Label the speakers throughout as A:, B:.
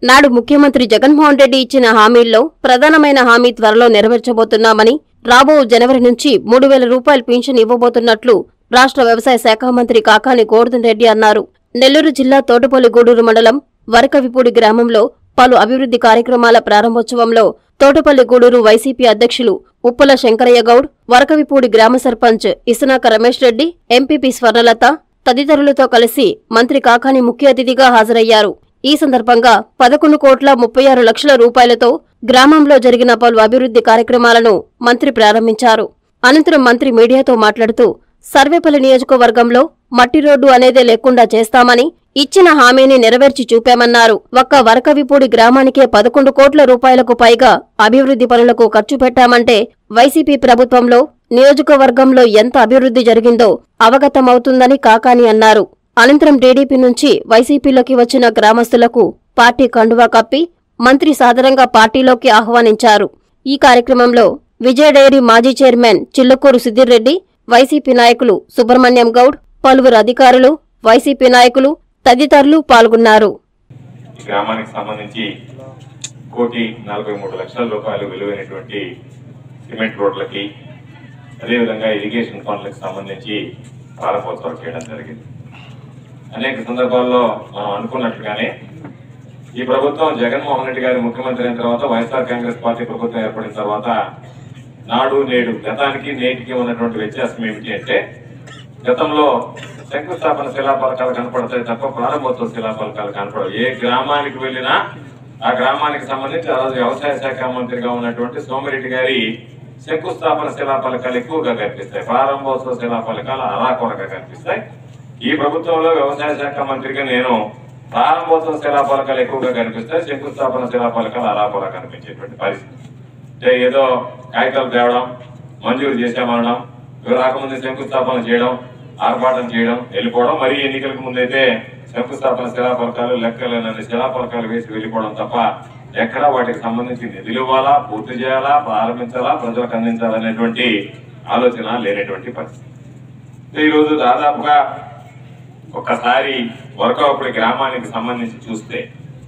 A: నాడు ముఖ్యమంత్రి జగన్మోహన్ రెడ్డి ఇచ్చిన హామీల్లో ప్రధానమైన హామీ త్వరలో నెరవేర్చబోతున్నామని రాబో జనవరి నుంచి మూడు వేల రూపాయల పింఛన్ ఇవ్వబోతున్నట్లు రాష్ట్ర వ్యవసాయ శాఖ మంత్రి కాకాని గోవర్ధన్ రెడ్డి అన్నారు నెల్లూరు జిల్లా తోటపల్లి గూడూరు మండలం వరకవిపూడి గ్రామంలో పలు అభివృద్ధి కార్యక్రమాల ప్రారంభోత్సవంలో తోటపల్లి గూడూరు వైసీపీ అధ్యక్షులు ఉప్పల శంకరయ్య గౌడ్ వరకవిపూడి గ్రామ సర్పంచ్ ఇసునాక రమేష్ రెడ్డి ఎంపీపీ స్వర్ణలత తదితరులతో కలిసి మంత్రి కాకాని ముఖ్య అతిథిగా హాజరయ్యారు ఈ సందర్భంగా పదకొండు కోట్ల ముప్పై ఆరు లక్షల రూపాయలతో గ్రామంలో జరిగిన పలు అభివృద్ధి కార్యక్రమాలను మంత్రి ప్రారంభించారు అనంతరం మంత్రి మీడియాతో మాట్లాడుతూ సర్వేపల్లి నియోజకవర్గంలో మట్టి రోడ్డు అనేదే లేకుండా చేస్తామని ఇచ్చిన హామీని నెరవేర్చి చూపామన్నారు ఒక్క వరకవిపూడి గ్రామానికే పదకొండు కోట్ల రూపాయలకు పైగా అభివృద్ధి పనులకు ఖర్చు పెట్టామంటే వైసీపీ ప్రభుత్వంలో నియోజకవర్గంలో ఎంత అభివృద్ధి జరిగిందో అవగతమవుతుందని కాకాని అన్నారు అనంతరం టీడీపీ నుంచి వైసీపీలోకి వచ్చిన గ్రామస్తులకు పార్టీ కండువా కప్పి మంత్రి సాదరంగా పార్టీలోకి ఆహ్వానించారు ఈ కార్యక్రమంలో విజయ డైరీ మాజీ చైర్మన్ చిల్లకూరు సుధీర్ రెడ్డి వైసీపీ నాయకులు సుబ్రహ్మణ్యం గౌడ్ పలువురు అధికారులు వైసీపీ నాయకులు తదితరులు పాల్గొన్నారు
B: ఈ గ్రామానికి సంబంధించి కోటి నలభై మూడు లక్షల రూపాయలు విలువైనటువంటి సిమెంట్ రోడ్లకి అదేవిధంగా ఇరిగేషన్ పనులకు సంబంధించి ప్రారంభోత్సవం చేయడం జరిగింది అనేక సందర్భాల్లో మనం అనుకున్నట్లుగానే ఈ ప్రభుత్వం జగన్మోహన్ రెడ్డి గారి ముఖ్యమంత్రి అయిన తర్వాత వైఎస్ఆర్ కాంగ్రెస్ పార్టీ ప్రభుత్వం ఏర్పడిన తర్వాత నాడు నేడు గతానికి నేటికి ఉన్నటువంటి వ్యత్యాసం ఏమిటి అంటే గతంలో శంకుస్థాపన శిలాఫలకాలు కనపడతాయి తప్ప ప్రారంభోత్సవ శిలాఫలకాలు కనపడవు ఏ గ్రామానికి వెళ్ళినా ఆ గ్రామానికి సంబంధించి ఆ రోజు వ్యవసాయ శాఖ మంత్రిగా ఉన్నటువంటి సోమిరెడ్డి గారి శంకుస్థాపన శిలాఫలకాలు ఎక్కువగా కనిపిస్తాయి ప్రారంభోత్సవ శిలాఫలకాలు అరాకొరగా కనిపిస్తాయి ఈ ప్రభుత్వంలో వ్యవసాయ శాఖ మంత్రిగా నేను ప్రారంభోత్సవ శిలాఫలకాలు ఎక్కువగా కనిపిస్తాయి శంకుస్థాపన శిలాఫలకాలు అరాకొర కనిపించేటువంటి పరిస్థితి అంటే ఏదో కాగితాలు తేవడం మంజూరు చేశామనడం ఇవి రాకముందు శంకుస్థాపన చేయడం ఆర్భాటం చేయడం వెళ్ళిపోవడం మరి ఎన్నికలకు ముందైతే శంకుస్థాపన శిలాఫలకాలు లెక్కలేనన్ని శిలాఫలకాలు వేసి వెళ్ళిపోవడం తప్ప ఎక్కడా వాటికి సంబంధించి నిధులు ఇవ్వాలా పూర్తి చేయాలా ప్రారంభించాలా ప్రజలకు అందించాలనేటువంటి ఆలోచన లేనటువంటి పరిస్థితి సో ఈరోజు దాదాపుగా ఒక్కసారి వరకవపడి గ్రామానికి సంబంధించి చూస్తే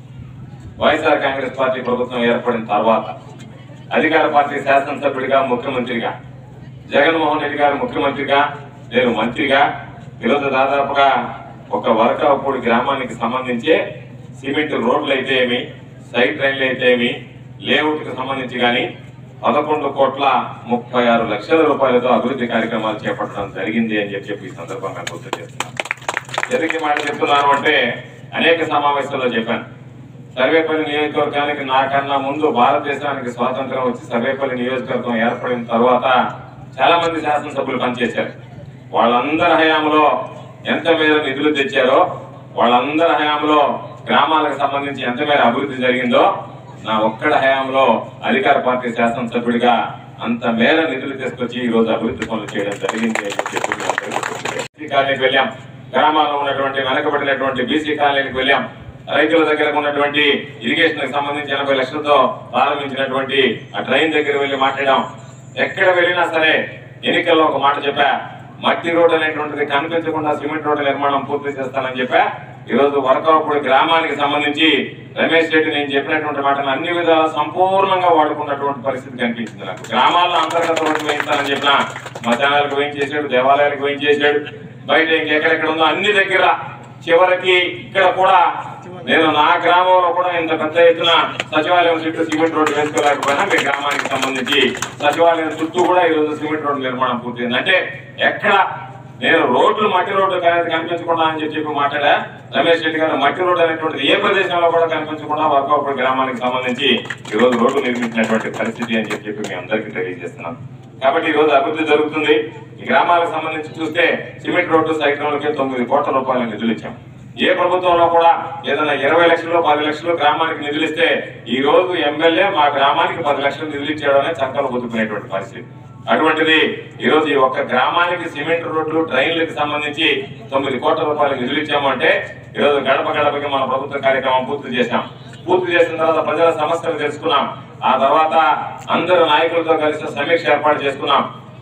B: వైఎస్ఆర్ కాంగ్రెస్ పార్టీ ప్రభుత్వం ఏర్పడిన తర్వాత అధికార పార్టీ శాసనసభ్యుడిగా ముఖ్యమంత్రిగా జగన్మోహన్ రెడ్డి గారు ముఖ్యమంత్రిగా నేను మంత్రిగా ఈరోజు దాదాపుగా ఒక వరకవపూడి గ్రామానికి సంబంధించే సిమెంట్ రోడ్లు అయితే ఏమి సైడ్ రైన్లు అయితే ఏమి లేఅవుట్ కి సంబంధించి కానీ పదకొండు కోట్ల ముప్పై ఆరు లక్షల రూపాయలతో అభివృద్ధి కార్యక్రమాలు చేపట్టడం జరిగింది అని చెప్పి చెప్పి ఈ సందర్భంగా గుర్తు చేస్తున్నాను ఎందుకు ఈ మాట చెప్తున్నాను అంటే అనేక సమావేశాల్లో చెప్పాను సర్వేపల్లి నియోజకవర్గానికి నాకన్నా ముందు భారతదేశానికి స్వాతంత్రం వచ్చి సర్వేపల్లి నియోజకవర్గం ఏర్పడిన తర్వాత చాలా మంది శాసనసభ్యులు పనిచేశారు వాళ్ళందరి హయాంలో ఎంత మేర నిధులు తెచ్చారో వాళ్ళందరి హయాంలో గ్రామాలకు సంబంధించి ఎంత మేర అభివృద్ధి జరిగిందో నా ఒక్కడ హయాంలో అధికార పార్టీ శాసనసభ్యుడిగా అంత మేర నిధులు తీసుకొచ్చి ఈ రోజు అభివృద్ధి పనులు చేయడం జరిగింది అని చెప్పి మీ అందరికీ గుర్తు చేస్తున్నాను. బీసీ కాలనీకి వెళ్ళాం గ్రామాల్లో ఉన్నటువంటి వెనకబడినటువంటి బీసీ కాలనీకి వెళ్ళాం రైతుల దగ్గర ఉన్నటువంటి ఇరిగేషన్ కి సంబంధించి ఎనభై లక్షలతో ప్రారంభించినటువంటి ఆ ట్రైన్ దగ్గర వెళ్ళి మాట్లాడాం ఎక్కడ వెళ్ళినా సరే ఎన్నికల్లో ఒక మాట చెప్పా మట్టి రోడ్ అనేటువంటిది కనిపించకుండా సిమెంట్ రోడ్డు నిర్మాణం పూర్తి చేస్తానని చెప్పా ఈ రోజు వరకవపూడి గ్రామానికి సంబంధించి రమేష్ రెడ్డి నేను చెప్పినటువంటి మాటను అన్ని విధాలా సంపూర్ణంగా వాడుకున్నటువంటి పరిస్థితి కనిపించింది నాకు గ్రామాల్లో అంతర్గత రోడ్డు వేయిస్తానని చెప్పిన మధ్యాహ్నాలకు వేయించేసాడు దేవాలయాలకు వేయించేసాడు బయట ఇంకెక్కడెక్కడ ఉందో అన్ని దగ్గర చివరికి ఇక్కడ కూడా నేను నా గ్రామంలో కూడా ఇంత పెద్ద ఎత్తున సచివాలయం చుట్టూ సిమెంట్ రోడ్డు వేసుకోలేకపోయినా మీ గ్రామానికి సంబంధించి సచివాలయం చుట్టూ కూడా ఈ రోజు సిమెంట్ రోడ్డు నిర్మాణం పూర్తయింది అంటే ఎక్కడ నేను రోడ్లు మట్టి రోడ్డు కని- కనిపించకుండా అని చెప్పి చెప్పి మాట్లాడా రమేష్ రెడ్డి గారు మట్టి రోడ్డు అనేటువంటిది ఏ ప్రదేశంలో కూడా కనిపించకుండా వర్కౌట్ గ్రామానికి సంబంధించి ఈ రోజు రోడ్డు నిర్మించినటువంటి పరిస్థితి అని చెప్పి చెప్పి మీ అందరికీ తెలియజేస్తున్నాను కాబట్టి ఈ రోజు అభివృద్ధి జరుగుతుంది ఈ గ్రామాలకు సంబంధించి చూస్తే సిమెంట్ రోడ్డు సైట్ రోడ్లకే తొమ్మిది కోట్ల రూపాయల నిధులు ఇచ్చాం ఏ ప్రభుత్వంలో కూడా ఏదైనా ఇరవై లక్షలు పది లక్షలు గ్రామానికి నిధులు ఇస్తే ఈ రోజు ఎమ్మెల్యే మా గ్రామానికి పది లక్షలు నిధులు ఇచ్చాడు అనేది చక్కలు పొద్దుకునేటువంటి పరిస్థితి అటువంటిది ఈ రోజు ఈ ఒక్క గ్రామానికి సిమెంట్ రోడ్లు ట్రైన్లకు సంబంధించి తొమ్మిది కోట్ల రూపాయలు నిధులు ఇచ్చామంటే ఈ రోజు గడప గడపకి మన ప్రభుత్వ కార్యక్రమం పూర్తి చేశాం పూర్తి చేసిన తర్వాత ప్రజల సమస్యలు తెలుసుకున్నాం ఆ తర్వాత అందరు నాయకులతో కలిసి సమీక్ష ఏర్పాటు చేసుకున్నాం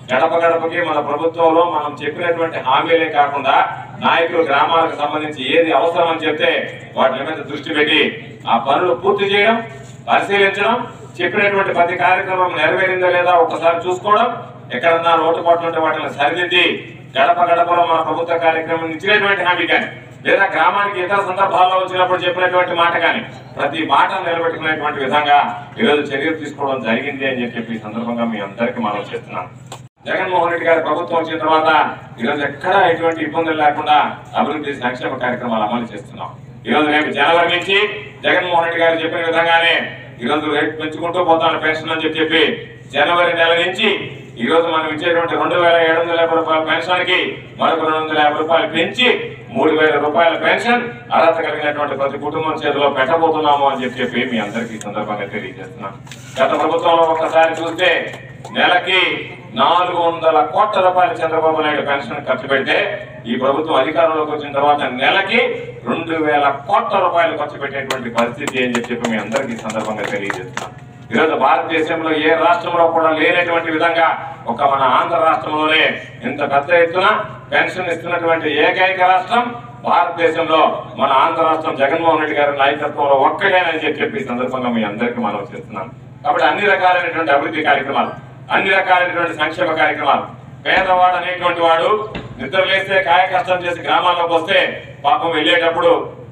B: గడప గడపకి మన ప్రభుత్వంలో మనం చెప్పినటువంటి హామీలే కాకుండా నాయకులు గ్రామాలకు సంబంధించి ఏది అవసరం అని చెప్తే వాటి మీద దృష్టి పెట్టి ఆ పనులు పూర్తి చేయడం పరిశీలించడం చెప్పినటువంటి ప్రతి కార్యక్రమం నెరవేరిందా లేదా ఒక్కసారి చూసుకోవడం ఎక్కడన్నా లోటుపాట్లు ఉంటే వాటిని సరిదిద్ది గడప గడపలో మన ప్రభుత్వ కార్యక్రమం ఇచ్చినటువంటి హామీ కానీ లేదా గ్రామానికి ఇతర సందర్భాల్లో వచ్చినప్పుడు చెప్పినటువంటి మాట కానీ ప్రతి మాట నిలబెట్టుకునేటువంటి విధంగా ఈరోజు చర్యలు తీసుకోవడం జరిగింది అని చెప్పి ఈ సందర్భంగా మీ అందరికీ మనం చేస్తున్నాం జగన్మోహన్ రెడ్డి గారి ప్రభుత్వం వచ్చిన తర్వాత ఈరోజు ఎక్కడ ఎటువంటి ఇబ్బందులు లేకుండా అభివృద్ధి సంక్షేమ కార్యక్రమాలు అమలు చేస్తున్నాం ఈరోజు రేపు జనవరి నుంచి జగన్మోహన్ రెడ్డి గారు చెప్పిన విధంగానే ఈరోజు రేపు పెంచుకుంటూ పోతాను పెన్షన్ అని చెప్పి చెప్పి జనవరి నెల నుంచి ఈ రోజు మనం ఇచ్చేటువంటి రెండు వేల ఏడు వందల యాభై రూపాయల పెన్షన్ కి మరొక రెండు వందల యాభై రూపాయలు పెంచి మూడు వేల రూపాయల పెన్షన్ అర్హత కలిగినటువంటి ప్రతి కుటుంబం చేతిలో పెట్టబోతున్నాము అని చెప్పి చెప్పి మీ అందరికీ ఈ సందర్భంగా తెలియజేస్తున్నాను గత ప్రభుత్వంలో ఒకసారి చూస్తే నెలకి నాలుగు వందల కోట్ల రూపాయలు చంద్రబాబు నాయుడు పెన్షన్ ఖర్చు పెడితే ఈ ప్రభుత్వం అధికారంలోకి వచ్చిన తర్వాత నెలకి రెండు వేల కోట్ల రూపాయలు ఖర్చు పెట్టేటువంటి పరిస్థితి అని చెప్పి మీ అందరికీ ఈ సందర్భంగా తెలియజేస్తున్నాను ఈరోజు భారతదేశంలో ఏ రాష్ట్రంలో కూడా లేనటువంటి విధంగా ఒక మన ఆంధ్ర రాష్ట్రంలోనే ఇంత పెద్ద ఎత్తున పెన్షన్ ఇస్తున్నటువంటి ఏకైక రాష్ట్రం భారతదేశంలో మన ఆంధ్ర రాష్ట్రం జగన్మోహన్ రెడ్డి గారి నాయకత్వంలో ఒక్కటేనని చెప్పి చెప్పి ఈ సందర్భంగా మీ అందరికీ మనం చేస్తున్నాం కాబట్టి అన్ని రకాలైనటువంటి అభివృద్ధి కార్యక్రమాలు అన్ని రకాలైనటువంటి సంక్షేమ కార్యక్రమాలు పేదవాడు అనేటువంటి వాడు నిద్ర లేస్తే కాయ కష్టం చేసి గ్రామాల్లోకి వస్తే పాపం వెళ్ళేటప్పుడు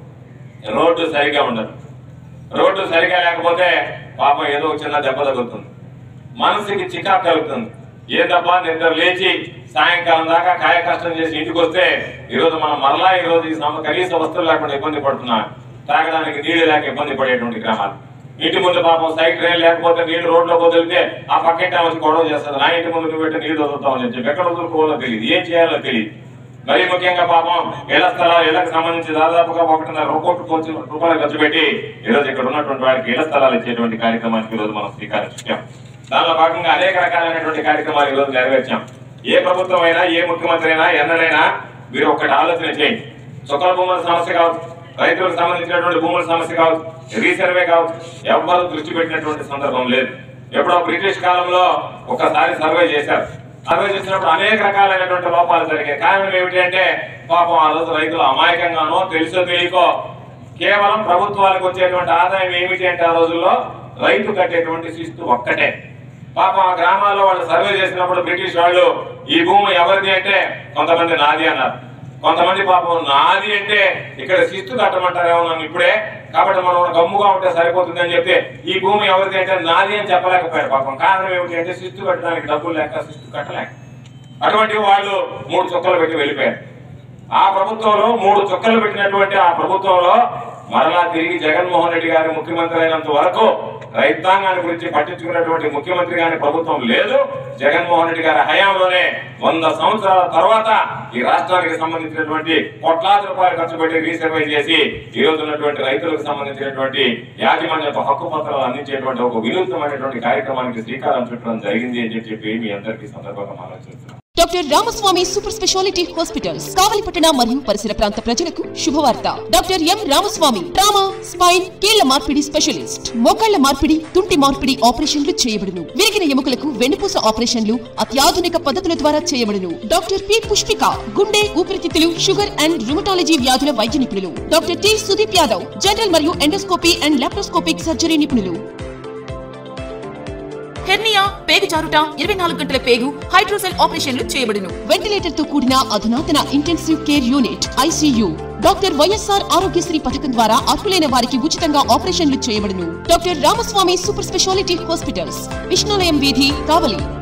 B: రోడ్డు సరిగా ఉండదు రోడ్డు సరిగా లేకపోతే పాపం ఏదో ఒక చిన్న దెబ్బ తగులుతుంది మనసుకి చికాకు కలుగుతుంది ఏ దెబ్బ నిద్ర లేచి సాయంకాలం దాకా కాయ కష్టం చేసి ఇంటికి వస్తే ఈరోజు మనం మరలా ఈ రోజు ఈ సమ కనీస వస్తువులు లేకుండా ఇబ్బంది పడుతున్నాం తాగడానికి నీళ్లు లేక ఇబ్బంది పడేటువంటి గ్రామాలు ఇంటి ముందు పాపం సైడ్ డ్రైన్ లేకపోతే నీళ్లు రోడ్లో వదిలితే ఆ పక్కింటి వచ్చి గొడవ చేస్తుంది నా ఇంటి ముందు నువ్వు పెట్టి నీళ్లు వదులుతావు అని చెప్పి ఎక్కడ వదులుకోవాలో తెలియదు ఏం చేయాలో తెలియదు మరి ముఖ్యంగా పాపం ఇళ్ల స్థలాలు ఇళ్లకు సంబంధించి దాదాపుగా ఒకటిన్నర కోట్ల కోట్ల రూపాయలు ఖర్చు పెట్టి ఈరోజు ఇక్కడ ఉన్నటువంటి వారికి ఇళ్ల స్థలాలు ఇచ్చేటువంటి కార్యక్రమానికి ఈరోజు మనం శ్రీకారం చుట్టాం దానిలో భాగంగా అనేక రకాలైనటువంటి కార్యక్రమాలు ఈరోజు నెరవేర్చాం ఏ ప్రభుత్వం అయినా ఏ ముఖ్యమంత్రి అయినా ఎన్నడైనా మీరు ఒకటి ఆలోచన చేయండి చుక్కల భూముల సమస్య కావచ్చు రైతులకు సంబంధించినటువంటి భూముల సమస్య కావచ్చు రీసర్వే కావచ్చు ఎవ్వరూ దృష్టి పెట్టినటువంటి సందర్భం లేదు ఎప్పుడో బ్రిటిష్ కాలంలో ఒకసారి సర్వే చేశారు సర్వే చేసినప్పుడు అనేక రకాలైనటువంటి లోపాలు జరిగాయి కారణం ఏమిటి అంటే పాపం ఆ రోజు రైతులు అమాయకంగానో తెలుసో తెలియకో కేవలం ప్రభుత్వాలకు వచ్చేటువంటి ఆదాయం ఏమిటి అంటే ఆ రోజుల్లో రైతు కట్టేటువంటి శిస్తు ఒక్కటే పాపం ఆ గ్రామాల్లో వాళ్ళు సర్వే చేసినప్పుడు బ్రిటిష్ వాళ్ళు ఈ భూమి ఎవరిది అంటే కొంతమంది నాది అన్నారు కొంతమంది పాపం నాది అంటే ఇక్కడ శిస్తు కట్టమంటారేమో నన్ను ఇప్పుడే కాబట్టి మనం గమ్ముగా ఉంటే సరిపోతుంది అని చెప్పి ఈ భూమి ఎవరిది అంటే నాది అని చెప్పలేకపోయారు పాపం కారణం ఏమిటి అంటే శిస్తు కట్టడానికి డబ్బులు లేక శిస్తు కట్టలేక అటువంటి వాళ్ళు మూడు చుక్కలు పెట్టి వెళ్ళిపోయారు ఆ ప్రభుత్వంలో మూడు చుక్కలు పెట్టినటువంటి ఆ ప్రభుత్వంలో మరలా తిరిగి జగన్మోహన్ రెడ్డి గారి ముఖ్యమంత్రి అయినంత వరకు రైతాంగాన్ని గురించి పట్టించుకున్నటువంటి ముఖ్యమంత్రి గారి ప్రభుత్వం లేదు జగన్మోహన్ రెడ్డి గారి హయాంలోనే వంద సంవత్సరాల తర్వాత ఈ రాష్ట్రానికి సంబంధించినటువంటి కోట్లాది రూపాయలు ఖర్చు పెట్టి రీసర్వే చేసి ఈ రోజు ఉన్నటువంటి రైతులకు సంబంధించినటువంటి యాజమాన్యపు హక్కు పత్రాలు అందించేటువంటి ఒక వినూత్నమైనటువంటి కార్యక్రమానికి శ్రీకారం చుట్టడం జరిగింది అని చెప్పి మీ అందరికీ ఈ సందర్భంగా మనం చేస్తున్నాం
C: doctor Ramaswamy super speciality hospitals కావలిపట్టణ మరియు పరిసర ప్రాంత ప్రజలకు శుభవార్త doctor M Ramaswamy trauma spine కీళ్ల మార్పిడి స్పెషలిస్ట్ మోకాళ్ల మార్పిడి తుంటి మార్పిడి ఆపరేషన్లు చేయబడును విరిగిన ఎముకలకు వెన్నుపూస ఆపరేషన్లు అత్యాధునిక పద్ధతుల ద్వారా చేయబడును డాక్టర్ పి పుష్పిక గుండె ఊపిరితిత్తులు షుగర్ అండ్ రుమటాలజీ వ్యాధుల వైద్య నిపుణులు doctor T Sudeep Yadav general మరియు ఎండోస్కోపీ అండ్ లాప్రోస్కోపిక్ సర్జరీ నిపుణులు హెర్నియా పేగు జారుట ఇరవై నాలుగు గంటల పేగు హైడ్రోసెల్ ఆపరేషన్లు చేయబడును వెంటిలేటర్ తో కూడిన అధునాతన intensive care unit ICU doctor YSR Aarogyasri పథకం ద్వారా అర్హులైన వారికి ఉచితంగా ఆపరేషన్లు చేయబడును doctor Ramaswamy super speciality hospitals Vishnulayam వీధి కావలి